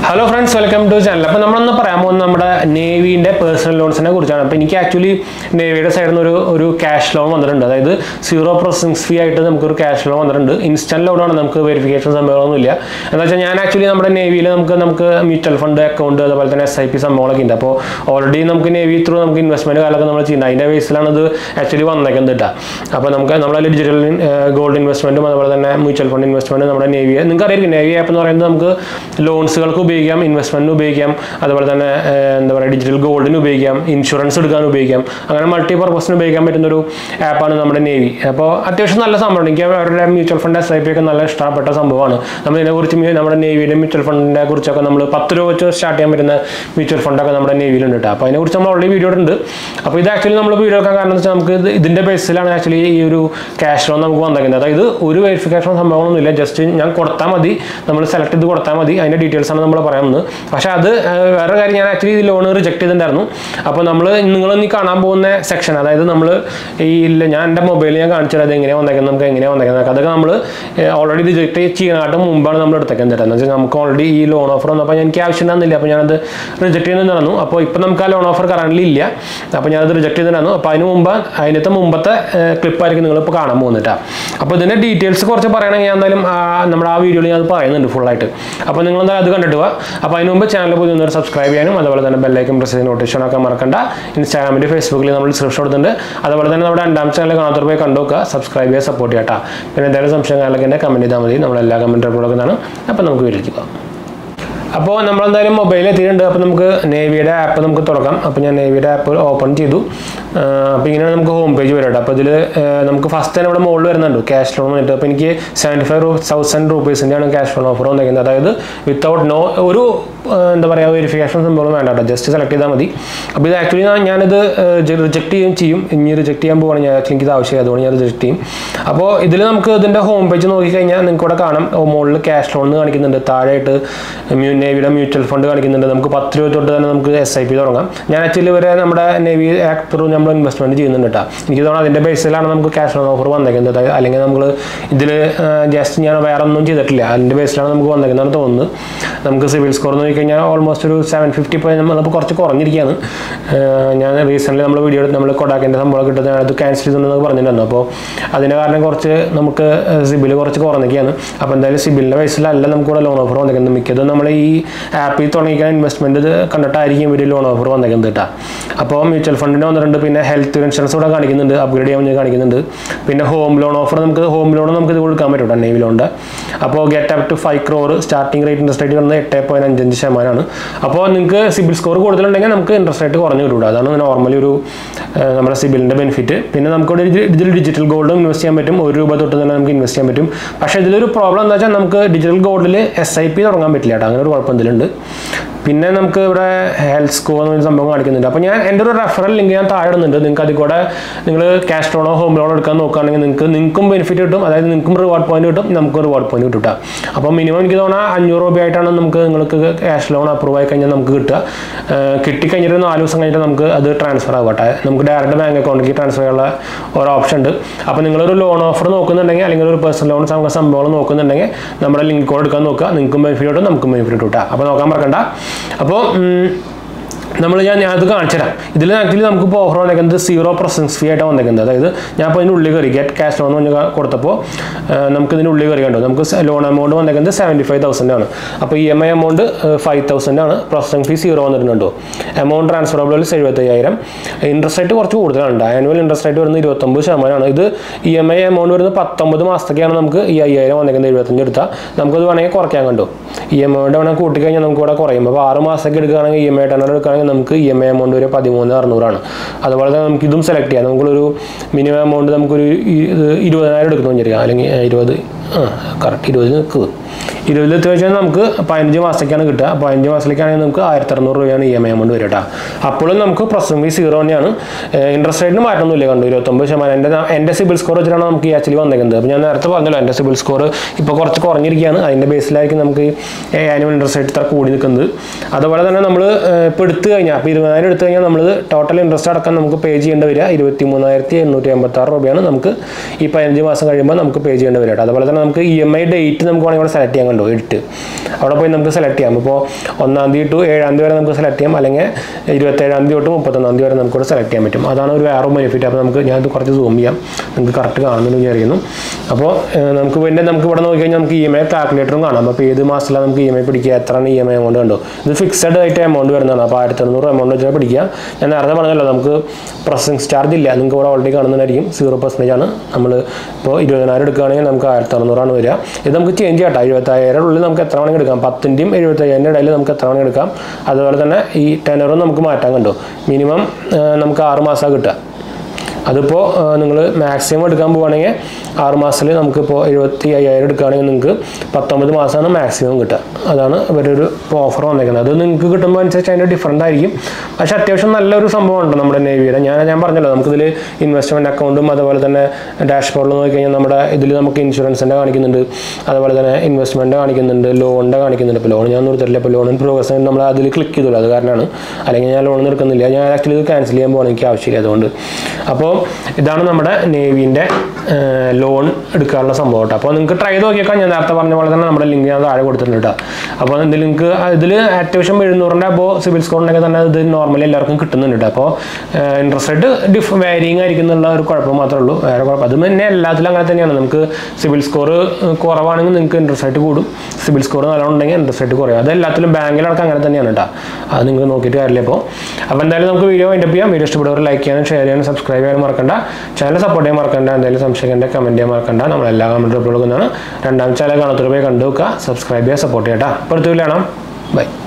hello friends welcome to channel അപ്പോൾ നമ്മളൊന്ന് പറയാൻ പോകുന്നത് നമ്മുടെ നേവീൻ്റെ പേഴ്സണൽ ലോൺസിനെ കുറിച്ചാണ് അപ്പോൾ എനിക്ക് ആക്ച്വലി നേവിയുടെ സൈഡിൽ നിന്ന് ഒരു ഒരു ക്യാഷ് ലോൺ വന്നിട്ടുണ്ട് അതായത് സീറോ പ്രോസസിംഗ് ഫീ ആയിട്ട് നമുക്കൊരു ക്യാഷ് ലോൺ വന്നിട്ടുണ്ട് ഇൻസ്റ്റന്റ് ലോണാണ് നമുക്ക് വെരിഫിക്കേഷൻ സംഭവങ്ങളൊന്നുമില്ല എന്ന് വെച്ചാൽ ഞാൻ ആക്ച്വലി നമ്മുടെ നേവിയിൽ നമുക്ക് നമുക്ക് മ്യൂച്വൽ ഫണ്ട് അക്കൗണ്ട് അതുപോലെ തന്നെ എസ് ഐ പി സംഭവങ്ങളൊക്കെ ഉണ്ട് അപ്പോൾ ഓൾറെഡി നമുക്ക് നേവി ത്രൂ നമുക്ക് ഇൻവെസ്റ്റ്മെൻറ്റ് കാലമൊക്കെ നമ്മൾ ചെയ്യുന്നത് അതിൻ്റെ ബേസിലാണ് ഇത് ആക്ച്വലി വന്നേക്കുന്നത് കേട്ടോ അപ്പോൾ നമുക്ക് നമ്മളെ ഡിജിറ്റൽ ഗോൾഡ് ഇൻവെസ്റ്റ്മെൻറ്റും അതുപോലെ തന്നെ മ്യൂച്വൽ ഫണ്ട് ഇൻവെസ്റ്റ്മെൻറ്റ് നമ്മുടെ നേവി നിങ്ങൾക്ക് അറിയാം നേവി ആപ്പ് എന്ന് പറയുന്നത് നമുക്ക് ലോൺസുകൾക്ക് ഉപയോഗിക്കാം ഇൻവെസ്റ്റ്മെൻറ്റിന് ഉപയോഗിക്കാം അതുപോലെ തന്നെ ഏഹ്, എന്താ പറയുക ഡിജിറ്റൽ ഗോൾഡിന് ഉപയോഗിക്കാം ഇൻഷുറൻസ് എടുക്കാൻ ഉപയോഗിക്കാം അങ്ങനെ മൾട്ടി പർപ്പസിന് ഉപയോഗിക്കാൻ പറ്റുന്ന ഒരു ആപ്പാണ് നമ്മുടെ നേവി അപ്പോൾ അത്യാവശ്യം നല്ല സംഭവമാണ് എനിക്ക് അവരുടെ mutual fund S I P ഒക്കെ നല്ല ഇഷ്ടപ്പെട്ട സംഭവമാണ് നമ്മൾ ഇതിനെക്കുറിച്ച് മി- നമ്മുടെ നേവിയുടെ മ്യൂച്വൽ ഫണ്ടിനെ കുറിച്ചൊക്കെ നമ്മൾ പത്ത് രൂപ വെച്ച് സ്റ്റാർട്ട് ചെയ്യാൻ പറ്റുന്ന മ്യൂച്വൽ ഫണ്ടൊക്കെ നമ്മുടെ നേവിയിലുണ്ട് കേട്ടോ അപ്പോൾ അതിനെക്കുറിച്ച് നമ്മൾ ഓൾറെഡി വീഡിയോ ഉണ്ട് അപ്പോൾ ഇത് ആക്ച്വലി നമ്മൾ വീഡിയോ എടുക്കാൻ കാരണം എന്ന് വെച്ചാൽ നമുക്ക് ഇത് ഇതിൻ്റെ ബേസിലാണ് ആക്ച്വലി ഈ ഒരു ക്യാഷ് ലോൺ നമുക്ക് വന്നേക്കുന്നത് അതായത് ഒരു വെരിഫിക്കേഷൻ സംഭവങ്ങളൊന്നുമില്ല ജസ്റ്റ് ഞാൻ കൊടുത്താൽ മതി നമ്മൾ സെലക്ട് ചെയ്ത് കൊടുത്താൽ മതി അതിൻ്റെ ഡീറ്റെയിൽസ് ആണ് നമ്മൾ പറയാമെന്ന് പക്ഷേ അത് ആ, വേറെ കാര്യം ഞാൻ ആക്ച്വലി ഈ ലോൺ റിജക്ട് ചെയ്തിട്ടുണ്ടായിരുന്നു അപ്പോൾ നമ്മൾ നിങ്ങൾ ഇനി കാണാൻ പോകുന്ന സെക്ഷൻ അതായത് നമ്മൾ ഈ ഇല്ല ഞാൻ എൻ്റെ മൊബൈലിൽ ഞാൻ കാണിച്ചു തരാം അത് എങ്ങനെയാണ് വന്നേക്കുന്നത് നമുക്ക് എങ്ങനെയാണ് വന്നേക്കുന്നത് അതൊക്കെ നമ്മൾ ഓൾറെഡി റിജക്ട് ചെയ്യാനായിട്ട് മുമ്പാണ് നമ്മൾ എടുത്തേക്കുന്നത് കേട്ടോ എന്ന് വെച്ചാൽ നമുക്ക് ഓൾറെഡി ഈ ലോൺ ഓഫർ വന്നപ്പോൾ എനിക്ക് ആവശ്യം ഉണ്ടായിരുന്നില്ല അപ്പോൾ ഞാനത് റിജക്ട് ചെയ്യുന്നുണ്ടായിരുന്നു അപ്പോൾ ഇപ്പോൾ നമുക്ക് ആ ലോൺ ഓഫർ കറണ്ട്ലി ഇല്ല അപ്പോൾ ഞാനത് റിജക്ട് ചെയ്തിട്ടുണ്ടായിരുന്നു അപ്പോൾ അതിന് മുമ്പ് അതിനകത്തെ മുമ്പത്തെ ക്ലിപ്പായിരിക്കും നിങ്ങളിപ്പോൾ കാണാൻ പോകുന്നത് കേട്ടോ അപ്പോൾ ഇതിൻ്റെ ഡീറ്റെയിൽസ് കുറച്ച് പറയണമെങ്കിൽ ഞാൻ എന്തായാലും ആ, നമ്മുടെ ആ വീഡിയോയിൽ ഞാൻ അത് പറയുന്നുണ്ട് ഫുള്ളായിട്ട് അപ്പോൾ നിങ്ങൾ എന്തായാലും അത് കണ്ടിട്ട് പോവാം അപ്പോൾ അതിന് മുമ്പ് ചാനൽ പുതിയ ഒന്ന് സബ്സ്ക്രൈബ് ചെയ്യാനും അതുപോലെ തന്നെ ബെല്ലൈക്കൻ പ്രസ് ചെയ്ത് നോട്ടിഫിക്കേഷൻ ഒക്കെ മറക്കണ്ട ഇൻസ്റ്റാഗ്രാമിൻ്റെ ഫേസ്ബുക്കിൽ നമ്മൾ ഡിസ്ക്രിപ്ഷൻ കൊടുത്തിട്ടുണ്ട് അതുപോലെ തന്നെ നമ്മുടെ രണ്ടാം ചാനൽ കാണാത്തവർ പോയി കണ്ടു നോക്കുക സബ്സ്ക്രൈബ് ചെയ്യുക സപ്പോർട്ട് ചെയ്യാം കേട്ടോ പിന്നെ എന്തെങ്കിലും സംശയം കാര്യങ്ങളൊക്കെ ഉണ്ടെങ്കിൽ കമൻറ്റ് ചെയ്താൽ മതി നമ്മളെല്ലാ കമൻറ്റ് റിപ്പോർട്ടൊക്കെയാണ് അപ്പോൾ നമുക്ക് വീട്ടിലേക്ക് പോകാം അപ്പോൾ നമ്മളെന്തായാലും മൊബൈലിൽ എത്തിയിട്ടുണ്ട് അപ്പോൾ നമുക്ക് നേവിയുടെ ആപ്പ് നമുക്ക് തുറക്കാം അപ്പോൾ ഞാൻ നേവിയുടെ ആപ്പ് ഓപ്പൺ ചെയ്തു അപ്പോൾ ഇങ്ങനെ നമുക്ക് ഹോം പേജ് വരും കേട്ടോ അപ്പോൾ ഇതിൽ നമുക്ക് ഫസ്റ്റ് തന്നെ ഇവിടെ മുകളിൽ വരുന്നുണ്ട് ക്യാഷ് ലോൺ വന്നിട്ട് അപ്പോൾ എനിക്ക് സെവൻറ്റി ഫൈവ് തൗസൻഡ് റുപ്പീസിൻ്റെയാണ് ക്യാഷ് ലോൺ ഓഫർ വന്നിരിക്കുന്നത് അതായത് വിത്തൗട്ട് നോ ഒരു ആ, എന്താ പറയുക വെരിഫിക്കേഷൻ സംഭവം വേണ്ട കേട്ടോ ജസ്റ്റ് സെലക്ട് ചെയ്താൽ മതി അപ്പോൾ ഇത് ആക്ച്വലി ഞാനിത് റിജക്ട് ചെയ്യുകയും ചെയ്യും ഇനി റിജക്ട് ചെയ്യാൻ പോവാണ് ഞാൻ ആക്ച്വലി എനിക്കിത് ആവശ്യമായി അതുകൊണ്ട് ഞാൻ റിജക്ട് ചെയ്യും അപ്പോൾ ഇതിൽ നമുക്ക് ഇതിൻ്റെ ഹോം പേജ് നോക്കിക്കഴിഞ്ഞാൽ നിങ്ങൾക്ക് ഇവിടെ കാണാം മുകളിൽ ക്യാഷ് ലോൺ കാണിക്കുന്നുണ്ട് താഴെയായിട്ട് മ്യൂ നേവിയുടെ മ്യൂച്വൽ ഫണ്ട് കാണിക്കുന്നുണ്ട് നമുക്ക് പത്ത് രൂപ തൊട്ട് തന്നെ നമുക്ക് എസ് ഐ പി തുടങ്ങാം ഞാൻ ആക്ച്വലി വരെ നമ്മുടെ നേവി ആക്ട് ത്രൂ നമ്മൾ ഇൻവെസ്റ്റ്മെൻറ്റ് ചെയ്യുന്നുണ്ട് കേട്ടോ എനിക്ക് തോന്നുന്നു അതിൻ്റെ ബേസിലാണ് നമുക്ക് ക്യാഷ് ലോൺ ഓഫർ വന്നേക്കുന്നത് അതായത് അല്ലെങ്കിൽ നമ്മൾ ഇതിൽ ജസ്റ്റ് ഞാൻ വേറെ ഒന്നും ചെയ്തിട്ടില്ല അതിൻ്റെ ബേസിലാണ് നമുക്ക് വന്നേക്കുന്നതാണ് തോന്നുന്നത് നമുക്ക് സിവിൽ സ്കോർ നോക്കി കഴിഞ്ഞാൽ ഓൾമോസ്റ്റ് ഒരു സെവൻ ഫിഫ്റ്റി പോയിന്റ് നമ്മളിപ്പോൾ കുറച്ച് കുറഞ്ഞിരിക്കുകയാണ് ഏഹ് ഞാൻ റീസെൻ്റ്ലി നമ്മൾ വീഡിയോ എടുത്ത് നമ്മൾ കൊടാക്കിൻ്റെ സംഭവം കിട്ടുന്നത് അത് ക്യാൻസൽ ചെയ്തിട്ടുണ്ടെന്ന് പറഞ്ഞിട്ടുണ്ടായിരുന്നു അപ്പോൾ അതിൻ്റെ കാരണം കുറച്ച് നമുക്ക് സിബിൽ കുറച്ച് കുറഞ്ഞിരിക്കുകയാണ് അപ്പോൾ എന്തായാലും സിബിലിൻ്റെ ബേസിലല്ല നമുക്ക് ഇവിടെ ലോൺ ഓഫർ വന്നിരിക്കുന്നത് മിക്കതും നമ്മൾ ഈ ആപ്പിൽ തുടങ്ങിക്കാൻ ഇൻവെസ്റ്റ്മെൻറ്റ് കണ്ടിട്ടായിരിക്കും ഇവർ ലോൺ ഓഫർ വന്നിരിക്കുന്നത് കേട്ടോ അപ്പോൾ മ്യൂച്വൽ ഫണ്ടിന് വന്നിട്ടുണ്ട് പിന്നെ ഹെൽത്ത് ഇൻഷുറൻസ് ഇവിടെ കാണിക്കുന്നുണ്ട് അപ്ഗ്രേഡ് ചെയ്യാൻ വേണ്ടി കാണിക്കുന്നുണ്ട് പിന്നെ ഹോം ലോൺ ഓഫർ നമുക്ക് ഹോം ലോൺ നമുക്ക് ഇത് കൊടുക്കാൻ പറ്റും കേട്ടോ നേവി ലോണിൻ്റെ അപ്പോൾ get up to five crore starting rate interest rate വരുന്നത് എട്ട് പോയിന്റ് അഞ്ചഞ്ച് ശതമാനമാണ് അപ്പോൾ നിങ്ങൾക്ക് സിബിൽ സ്കോർ കൂടുതലുണ്ടെങ്കിൽ നമുക്ക് ഇൻട്രസ്റ്റ് റേറ്റ് കുറഞ്ഞു കിട്ടും അതാണ് നോർമലി ഒരു ആ, നമ്മുടെ സിബിലിൻ്റെ ബെനിഫിറ്റ് പിന്നെ നമുക്കിവിടെ ഇതിൽ ഇതിൽ ഡിജിറ്റൽ ഗോൾഡും ഇൻവെസ്റ്റ് ചെയ്യാൻ പറ്റും ഒരു രൂപ തൊട്ട് തന്നെ നമുക്ക് ഇൻവെസ്റ്റ് ചെയ്യാൻ പറ്റും പക്ഷേ ഇതിലൊരു പ്രോബ്ലം എന്താ വെച്ചാൽ നമുക്ക് ഡിജിറ്റൽ ഗോൾഡിൽ എസ് ഐ പി തുടങ്ങാൻ പറ്റില്ല കേട്ടോ അങ്ങനെ ഒരു കുഴപ്പം ഇതിലുണ്ട് പിന്നെ നമുക്ക് ഇവിടെ ഹെൽത്ത് സ്കോർ എന്നൊരു സംഭവം കാണിക്കുന്നുണ്ട് അപ്പോൾ ഞാൻ എൻ്റെ ഒരു റെഫറൽ ലിങ്ക് ഞാൻ താഴെ ഇടുന്നുണ്ട് നിങ്ങൾക്ക് അതിൽ കൂടെ നിങ്ങൾ ക്യാഷ് ലോണോ ഹോം ലോണോ എടുക്കാൻ നോക്കുകയാണെങ്കിൽ നിങ്ങൾക്ക് നിങ്ങൾക്കും ബെനിഫിറ്റ് കിട്ടും അതായത് നിങ്ങൾക്കും റിവാർഡ് പോയിന്റ് കിട്ടും നമുക്കും റിവാർഡ് പോയിന്റ് കിട്ടും കേട്ടോ അപ്പോൾ മിനിമം എനിക്ക് തോന്നുന്നത് അഞ്ഞൂറ് രൂപയായിട്ടാണ് നമുക്ക് നിങ്ങൾക്ക് ക്യാഷ് ലോൺ അപ്രൂവ് ആയി കഴിഞ്ഞാൽ നമുക്ക് കിട്ടുക ഏഹ് കിട്ടിക്കഴിഞ്ഞിട്ട് ഒരു നാല് ദിവസം കഴിഞ്ഞിട്ട് നമുക്ക് അത് ട്രാൻസ്ഫർ ആവട്ടെ നമുക്ക് ഡയറക്റ്റ് ബാങ്ക് അക്കൗണ്ടിലേക്ക് ട്രാൻസ്ഫർ ചെയ്യാനുള്ള ഒരു ഓപ്ഷൻ ഉണ്ട് അപ്പോൾ നിങ്ങളൊരു ലോൺ ഓഫർ നോക്കുന്നുണ്ടെങ്കിൽ അല്ലെങ്കിൽ ഒരു പേഴ്സണൽ ലോൺ സംഭവങ്ങൾ നോക്കുന്നുണ്ടെങ്കിൽ നമ്മുടെ ലിങ്ക് കോഡ് എടുക്കാൻ നോക്കുക നിങ്ങൾക്കും ബെനിഫിറ്റ് കിട്ടും നമുക്കും ബെനിഫിറ്റ് കിട്ടും കേട്ടോ അപ്പോൾ നോക്കാൻ മറക്കണ്ട അപ്പോൾ നമ്മൾ ഞാൻ ഞാൻ അത് കാണിച്ചു തരാം ഇതിൽ ആക്ച്വലി നമുക്ക് ഇപ്പോൾ ഓഫർ വന്നേക്കുന്നത് സീറോ പ്രോസൻസ് ഫീ ആയിട്ട് വന്നേക്കുന്നത് അതായത് ഞാൻ ഇപ്പോൾ ഇതിൻ്റെ ഉള്ളിൽ കയറി ഗെറ്റ് ക്യാഷ് ലോൺ എന്ന് പറഞ്ഞ് കൊടുത്തപ്പോൾ ആ, നമുക്ക് ഇതിൻ്റെ ഉള്ളിൽ കയറി കണ്ടു നമുക്ക് ലോൺ എമൗണ്ട് വന്നേക്കുന്നത് സെവൻറ്റി ഫൈവ് തൗസൻഡ് ആണ് അപ്പോൾ E M I amount five thousand ആണ് പ്രോസസിംഗ് ഫീ സീറോ വന്നിട്ടുണ്ടോ എമൗണ്ട് ട്രാൻസ്ഫറബിൾ എഴുപത്തയ്യായിരം ഇൻട്രസ്റ്റ് റേറ്റ് കുറച്ച് കൂടുതലാണ് ആനുവൽ ഇൻട്രസ്റ്റ് റേറ്റ് വരുന്നത് ഇരുപത്തൊമ്പത് ശതമാനമാണ് ഇത് ഇ എം ഐ എമൗണ്ട് വരുന്നത് പത്തൊമ്പത് മാസത്തേക്കാണ് നമുക്ക് ഈ അയ്യായിരം വന്നേക്കുന്നത് എഴുപത്തഞ്ച് എടുത്താൽ നമുക്കത് വേണമെങ്കിൽ കുറയ്ക്കാൻ കണ്ടു ഇ എം ഐയുടെ വേണമെങ്കിൽ കൂട്ടിക്കഴിഞ്ഞാൽ നമുക്ക് ഇവിടെ കുറയും അപ്പോൾ ആറ് മാസത്തേക്ക് എടുക്കുകയാണെങ്കിൽ ഇ എം ഐ ടെന്നർ എടുക്കുകയാണെങ്കിൽ നമുക്ക് ഇ എം ഐ എമൗണ്ട് വരെ പതിമൂന്ന് അറുന്നൂറാണ് അതുപോലെ തന്നെ നമുക്ക് ഇതും സെലക്ട് ചെയ്യാം നമുക്കൊരു മിനിമം എമൗണ്ട് നമുക്കൊരു ഇ- ഇത് ഇരുപതിനായിരം എടുക്കുന്നു വിചാരിക്കാം അല്ലെങ്കിൽ ഏ, ഇരുപത് ആ കറക്റ്റ് ഇരുപത് നിൽക്കുക ഇരുപതിൽ എത്തി വെച്ചാൽ നമുക്ക് പതിനഞ്ച് മാസത്തേക്കാണ് കിട്ടുക പതിനഞ്ച് മാസത്തിലേക്കാണെങ്കിൽ നമുക്ക് ആയിരത്തി അറുന്നൂറ് രൂപയാണ് ഇ എം ഐ എമൗണ്ട് വരിക കേട്ടോ അപ്പോഴും നമുക്ക് പ്രോസസിംഗ് ഫീ സീറോ തന്നെയാണ് ഇൻട്രസ്റ്റ് റേറ്റിന് മാറ്റമൊന്നുമില്ല കണ്ടു ഇരുപത്തൊമ്പത് ശതമാനം എൻ്റെ എൻ്റെ സിബിൽ സ്കോർ വെച്ചിട്ടാണ് നമുക്ക് ഈ ആക്ച്വലി വന്നേക്കുന്നത് അപ്പോൾ ഞാൻ നേരത്തെ പറഞ്ഞല്ലോ എൻ്റെ സിബിൽ സ്കോർ ഇപ്പോൾ കുറച്ച് കുറഞ്ഞിരിക്കുകയാണ് അതിൻ്റെ ബേസിലായിരിക്കും നമുക്ക് ഈ ആനുവൽ ഇൻട്രസ്റ്റ് റേറ്റ് ഇത്ര കൂടി നിൽക്കുന്നത് അതുപോലെ തന്നെ നമ്മൾ ഇപ്പോൾ എടുത്തു കഴിഞ്ഞാൽ അപ്പോൾ ഇരുപതിനായിരം എടുത്തു കഴിഞ്ഞാൽ നമ്മൾ ടോട്ടൽ ഇൻട്രസ്റ്റ് അടക്കം നമുക്ക് പേ ചെയ്യേണ്ടി വരിക ഇരുപത്തി മൂന്നായിരത്തി എണ്ണൂറ്റി എൺപത്തി ആറ് രൂപയാണ് നമുക്ക് ഈ പതിനഞ്ച് മാസം കഴിയുമ്പോൾ നമുക്ക് പേ ചെയ്യേണ്ടി വരിക കേട്ടോ അതുപോലെ തന്നെ നമുക്ക് ഇ എം ഐ ഡേറ്റ് നമുക്ക് വേണമെങ്കിൽ ഇവിടെ സെലക്ട് ചെയ്യാൻ കണ്ടോ എഡിറ്റ് അവിടെ പോയി നമുക്ക് സെലക്ട് ചെയ്യാം ഇപ്പോൾ ഒന്നാം തീയതി ടു ഏഴാം തീയതി വരെ നമുക്ക് സെലക്ട് ചെയ്യാം അല്ലെങ്കിൽ ഇരുപത്തേഴാം തീയതി തൊട്ട് മുപ്പത്തൊന്നാം തീയതി വരെ നമുക്കിവിടെ സെലക്ട് ചെയ്യാൻ പറ്റും അതാണ് ഒരു വേറെ ബെനിഫിറ്റ് അപ്പോൾ നമുക്ക് ഞാനത് കുറച്ച് സൂം ചെയ്യാം നിങ്ങൾക്ക് കറക്റ്റ് കാണുമെന്ന് വിചാരിക്കുന്നു അപ്പോൾ ഏഹ്, നമുക്ക് പിന്നെ നമുക്ക് ഇവിടെ നോക്കി കഴിഞ്ഞാൽ നമുക്ക് ഇ എം ഐ കാൽക്കുലേറ്ററും കാണാം അപ്പോൾ ഏത് മാസത്തിലാണ് നമുക്ക് ഇ എം ഐ പിടിക്കുക എത്രയാണ് ഇ എം ഐ എമൗണ്ട് കണ്ടോ ഇത് ഫിക്സഡ് ആയിട്ട് എമൗണ്ട് വരുന്നതാണ് അപ്പോൾ ആയിരത്തി അറുന്നൂറ് എമൗണ്ട് വെച്ചാൽ പിടിക്കുക ഞാൻ നേരത്തെ പറഞ്ഞല്ലോ നമുക്ക് പ്രോസസ്സിംഗ് ചാർജ് ഇല്ല നിങ്ങൾക്ക് ഇവിടെ ഓൾറെഡി കാണുന്നതായിരിക്കും സീറോ പെർസെൻറ്റേജ് ആണ് നമ്മൾ ഇപ്പോൾ ഇരുപതിനായിരം എടുക്കുകയാണെങ്കിൽ നമുക്ക് ആയിരത്തി അറുന്നൂറാണ് വരിക ഇത് നമുക്ക് ചേഞ്ച് ചെയ്യാം കേട്ടോ എഴുപത്തായിരം ഉള്ളിൽ നമുക്ക് എത്ര വേണമെങ്കിൽ എടുക്കാം പത്തിൻ്റെയും എഴുപത്തയ്യായിരം ഇടയിൽ നമുക്ക് എത്ര വേണമെങ്കിൽ എടുക്കാം അതുപോലെ തന്നെ ഈ ടെനറും നമുക്ക് മാറ്റാൻ കണ്ടു മിനിമം നമുക്ക് ആറ് മാസമാണ് കിട്ടുക അതിപ്പോൾ നിങ്ങൾ മാക്സിമം എടുക്കാൻ പോവുകയാണെങ്കിൽ ആറ് മാസത്തിൽ നമുക്കിപ്പോൾ എഴുപത്തി അയ്യായിരം എടുക്കുകയാണെങ്കിൽ നിങ്ങൾക്ക് പത്തൊമ്പത് മാസമാണ് മാക്സിമം കിട്ടുക അതാണ് ഇവരൊരു ഓഫർ വന്നേക്കുന്നത് അത് നിങ്ങൾക്ക് കിട്ടുമ്പോൾ അനുസരിച്ച് അതിൻ്റെ ഡിഫറൻ്റ് ആയിരിക്കും പക്ഷേ അത്യാവശ്യം നല്ലൊരു സംഭവമുണ്ട് നമ്മുടെ നേവിയുടെ ഞാൻ ഞാൻ പറഞ്ഞല്ലോ നമുക്കിതിൽ ഇൻവെസ്റ്റ്മെൻറ്റ് അക്കൗണ്ടും അതുപോലെ തന്നെ ഡാഷ്ബോർഡിൽ നോക്കിക്കഴിഞ്ഞാൽ നമ്മുടെ ഇതിൽ നമുക്ക് ഇൻഷുറൻസിൻ്റെ കാണിക്കുന്നുണ്ട് അതുപോലെ തന്നെ ഇൻവെസ്റ്റ്മെൻറ്റ് കാണിക്കുന്നുണ്ട് ലോണിൻ്റെ കാണിക്കുന്നുണ്ട് ഇപ്പോൾ ലോൺ ഞാൻ നിർത്തില്ല ഇപ്പോൾ ലോണിൻ പ്രോഗ്രസ് നമ്മൾ അതിൽ ക്ലിക്ക് ചെയ്തുള്ളൂ അത് കാരണമാണ് അല്ലെങ്കിൽ ഞാൻ ലോൺ എടുക്കുന്നില്ല ഞാൻ ആക്ച്വലി ഇത് ക്യാൻസൽ ചെയ്യാൻ പോകണം എനിക്ക് ആവശ്യമില്ല അതുകൊണ്ട് അപ്പോൾ ഇതാണ് നമ്മുടെ നേവീൻ്റെ ലോൺ എടുക്കാനുള്ള സംഭവം കേട്ടോ അപ്പോൾ നിങ്ങൾക്ക് ട്രൈ ചെയ്ത് നോക്കിയേക്കാം ഞാൻ നേരത്തെ പറഞ്ഞ പോലെ തന്നെ നമ്മുടെ ലിങ്ക് ഞാൻ താഴെ കൊടുത്തിട്ടുണ്ട് കേട്ടോ അപ്പോൾ ഇതിൽ നിങ്ങൾക്ക് ഇതിൽ അത്യാവശ്യം എഴുന്നൂറിൻ്റെ അപ്പോൾ സിവിൽ സ്കോറിനൊക്കെ തന്നെ ഇത് നോർമലി എല്ലാവർക്കും കിട്ടുന്നുണ്ട് കേട്ടോ അപ്പോൾ ഇൻട്രസ്റ്റ് റേറ്റ് ഡിഫ് വാരിയിങ് ആയിരിക്കും എന്നുള്ള ഒരു കുഴപ്പം മാത്രമേ ഉള്ളൂ വേറെ കുഴപ്പം അത് പിന്നെ എല്ലാത്തിലും അങ്ങനെ തന്നെയാണ് നമുക്ക് സിവിൽ സ്കോർ കുറവാണെങ്കിൽ നിങ്ങൾക്ക് ഇൻട്രസ്റ്റ് റേറ്റ് കൂടും സിവിൽ സ്കോർ നല്ലോണം ഉണ്ടെങ്കിൽ ഇൻട്രസ്റ്റ് റേറ്റ് കുറയും അത് എല്ലാത്തിലും ബാങ്കിലടക്കം അങ്ങനെ തന്നെയാണ് കേട്ടോ അത് നിങ്ങൾ നോക്കിയിട്ട് കാര്യമില്ല ഇപ്പോൾ അപ്പോൾ എന്തായാലും നമുക്ക് വീഡിയോ വൈൻഡപ്പ് ചെയ്യാം വീഡിയോ ഇഷ്ടപ്പെട്ടവർ ലൈക്ക് ചെയ്യാനും ഷെയർ ചെയ്യാനും സബ്സ്ക്രൈബ് ചെയ്യാനും മറക്കണ്ട ചാനൽ സപ്പോർട്ട് ചെയ്യാൻ മറക്കണ്ട എന്തെങ്കിലും സംശയം കമൻറ്റ് ചെയ്യാൻ മറക്കണ്ട നമ്മളെല്ലാ കമൻറ്റ് റിപ്ലൈ കൊടുക്കുന്നതാണ് രണ്ടാം ചാനൽ കാണാത്തൊരു പോയി കണ്ടു വെക്കുക സബ്സ്ക്രൈബ് ചെയ്യുക സപ്പോർട്ട് ചെയ്യട്ടോ അപ്പോൾ അടുത്ത വീഡിയോ കാണാം ബൈ